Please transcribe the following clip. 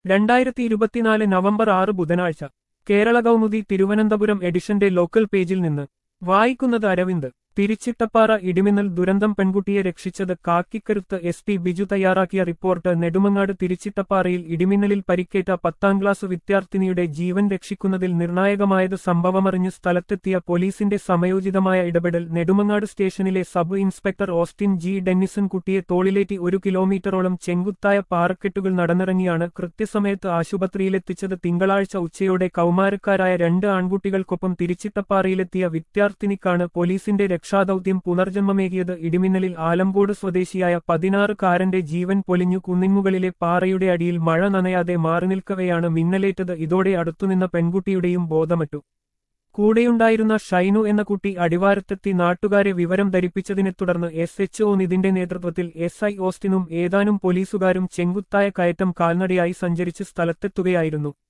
രണ്ടായിരത്തി ഇരുപത്തിനാല് നവംബർ ആറ് ബുധനാഴ്ച കേരള കൗമുദി തിരുവനന്തപുരം എഡിഷന്റെ ലോക്കൽ പേജിൽ നിന്ന് വായിക്കുന്നത് അരവിന്ദ് തിരിച്ചിട്ടപ്പാറ ഇടിമിന്നൽ ദുരന്തം പെൺകുട്ടിയെ രക്ഷിച്ചത് കാക്കിക്കരുത്ത് എസ് പി ബിജു തയ്യാറാക്കിയ റിപ്പോർട്ട് നെടുമങ്ങാട് തിരിച്ചിട്ടപ്പാറയിൽ ഇടിമിന്നലിൽ പരിക്കേറ്റ പത്താം ക്ലാസ് വിദ്യാർത്ഥിനിയുടെ ജീവൻ രക്ഷിക്കുന്നതിൽ നിർണായകമായത് സംഭവമറിഞ്ഞ് സ്ഥലത്തെത്തിയ പോലീസിന്റെ സമയോചിതമായ ഇടപെടൽ നെടുമങ്ങാട് സ്റ്റേഷനിലെ sub inspector Austin G Dennison കുട്ടിയെ തോളിലേറ്റി ഒരു കിലോമീറ്ററോളം ചെങ്കുത്തായ പാറക്കെട്ടുകൾ നടന്നിറങ്ങിയാണ് കൃത്യസമയത്ത് ആശുപത്രിയിലെത്തിച്ചത് തിങ്കളാഴ്ച ഉച്ചയോടെ കൗമാരക്കാരായ രണ്ട് ആൺകുട്ടികൾക്കൊപ്പം തിരിച്ചിട്ടപ്പാറയിലെത്തിയ വിദ്യാർത്ഥിനിക്കാണ് പോലീസിന്റെ രക്ഷാദൌത്യം പുനർജന്മമേകിയത് ഇടിമിന്നലിൽ ആലങ്കോട് സ്വദേശിയായ പതിനാറുകാരന്റെ ജീവൻ പൊലിഞ്ഞു കുന്നിൻമുകളിലെ പാറയുടെ അടിയിൽ മഴ നനയാതെ മാറിനിൽക്കവെയാണ് മിന്നലേറ്റത് ഇതോടെ അടുത്തുനിന്ന പെൺകുട്ടിയുടെയും ബോധമറ്റു കൂടെയുണ്ടായിരുന്ന ഷൈനു എന്ന കുട്ടി അടിവാരത്തെത്തി നാട്ടുകാരെ വിവരം ധരിപ്പിച്ചതിനെ തുടർന്ന് എസ് എച്ച് ഒ നിതിന്റെ നേതൃത്വത്തിൽ എസ് ഐ ഓസ്റ്റിനും ഏതാനും പോലീസുകാരും ചെങ്കുത്തായ കയറ്റം കാൽനടയായി സഞ്ചരിച്ച് സ്ഥലത്തെത്തുകയായിരുന്നു